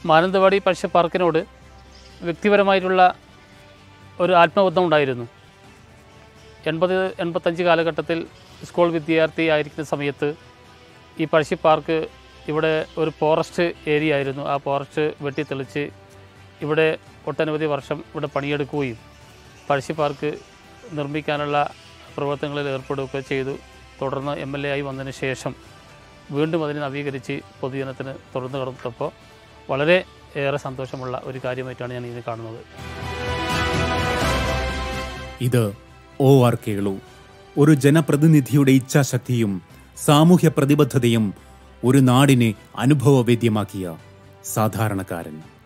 മാനന്തവാടി പക്ഷി പാർക്കിനോട് വ്യക്തിപരമായിട്ടുള്ള ഒരു ആത്മബന്ധം ഉണ്ടായിരുന്നു എൺപത് എൺപത്തഞ്ച് കാലഘട്ടത്തിൽ സ്കൂൾ വിദ്യാർത്ഥി ആയിരിക്കുന്ന സമയത്ത് ഈ പഴശ്ശി പാർക്ക് ഇവിടെ ഒരു ഫോറസ്റ്റ് ഏരിയ ആയിരുന്നു ആ ഫോറസ്റ്റ് വെട്ടിത്തെളിച്ച് ഇവിടെ ഒട്ടനവധി വർഷം ഇവിടെ പണിയെടുക്കുകയും പഴശ്ശി പാർക്ക് നിർമ്മിക്കാനുള്ള പ്രവർത്തനങ്ങളിൽ ഏർപ്പെടുകയൊക്കെ ചെയ്തു തുടർന്ന് എം എൽ എ ആയി വന്നതിന് ശേഷം വീണ്ടും അതിനെ നവീകരിച്ച് പൊതുജനത്തിന് തുറന്നു കിടന്നപ്പോൾ വളരെ ഏറെ സന്തോഷമുള്ള ഒരു കാര്യമായിട്ടാണ് ഞാൻ ഇതിനെ കാണുന്നത് ഇത് ഒ ആർ കേളു ഒരു ജനപ്രതിനിധിയുടെ ഇച്ഛാശക്തിയും സാമൂഹ്യ പ്രതിബദ്ധതയും ഒരു നാടിനെ അനുഭവവേദ്യമാക്കിയ സാധാരണക്കാരൻ